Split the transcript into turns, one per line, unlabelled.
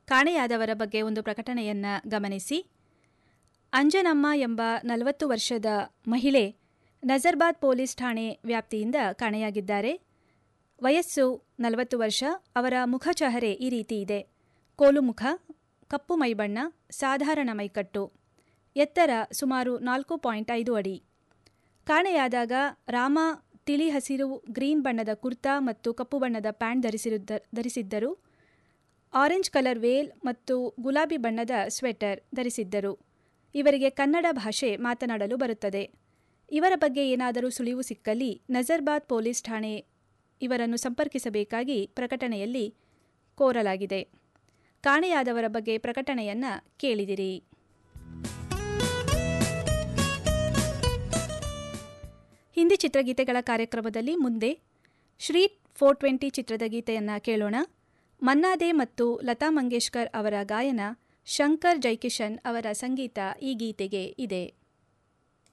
ಕಾಣೆಯಾದವರ ಬಗ್ಗೆ ಒಂದು ಪ್ರಕಟಣೆಯನ್ನು ಗಮನಿಸಿ ಅಂಜನಮ್ಮ ಎಂಬ ನಲವತ್ತು ವರ್ಷದ ಮಹಿಳೆ ನಜರ್ಬಾದ್ ಪೊಲೀಸ್ ಠಾಣೆ ವ್ಯಾಪ್ತಿಯಿಂದ ಕಾಣೆಯಾಗಿದ್ದಾರೆ ವಯಸ್ಸು ನಲವತ್ತು ವರ್ಷ ಅವರ ಮುಖಚಹರೆ ಈ ರೀತಿ ಇದೆ ಕೋಲು ಮುಖ ಕಪ್ಪು ಮೈಬಣ್ಣ ಸಾಧಾರಣ ಮೈಕಟ್ಟು ಎತ್ತರ ಸುಮಾರು ನಾಲ್ಕು ಪಾಯಿಂಟ್ ಐದು ಅಡಿ ಕಾಣೆಯಾದಾಗ ರಾಮ ತಿಳಿ ಹಸಿರು ಗ್ರೀನ್ ಬಣ್ಣದ ಕುರ್ತಾ ಮತ್ತು ಕಪ್ಪು ಬಣ್ಣದ ಪ್ಯಾಂಟ್ ಧರಿಸಿರುದ್ದ ಧರಿಸಿದ್ದರು ಆರೆಂಜ್ ಕಲರ್ ವೇಲ್ ಮತ್ತು ಗುಲಾಬಿ ಬಣ್ಣದ ಸ್ವೆಟರ್ ಧರಿಸಿದ್ದರು ಇವರಿಗೆ ಕನ್ನಡ ಭಾಷೆ ಮಾತನಾಡಲು ಬರುತ್ತದೆ ಇವರ ಬಗ್ಗೆ ಏನಾದರೂ ಸುಳಿವು ಸಿಕ್ಕಲ್ಲಿ ನಜರ್ಬಾದ್ ಪೊಲೀಸ್ ಠಾಣೆ ಇವರನ್ನು ಸಂಪರ್ಕಿಸಬೇಕಾಗಿ ಪ್ರಕಟಣೆಯಲ್ಲಿ ಕೋರಲಾಗಿದೆ ಕಾಣೆಯಾದವರ ಬಗ್ಗೆ ಪ್ರಕಟಣೆಯನ್ನ ಕೇಳಿದಿರಿ ಹಿಂದಿ ಚಿತ್ರಗೀತೆಗಳ ಕಾರ್ಯಕ್ರಮದಲ್ಲಿ ಮುಂದೆ ಶ್ರೀ ಫೋರ್ ಟ್ವೆಂಟಿ ಚಿತ್ರದ ಗೀತೆಯನ್ನು ಕೇಳೋಣ ಮನ್ನಾದೆ ಮತ್ತು ಲತಾ ಮಂಗೇಶ್ಕರ್ ಅವರ ಗಾಯನ ಶಂಕರ್ ಜೈಕಿಶನ್ ಅವರ ಸಂಗೀತ ಈ ಗೀತೆಗೆ ಇದೆ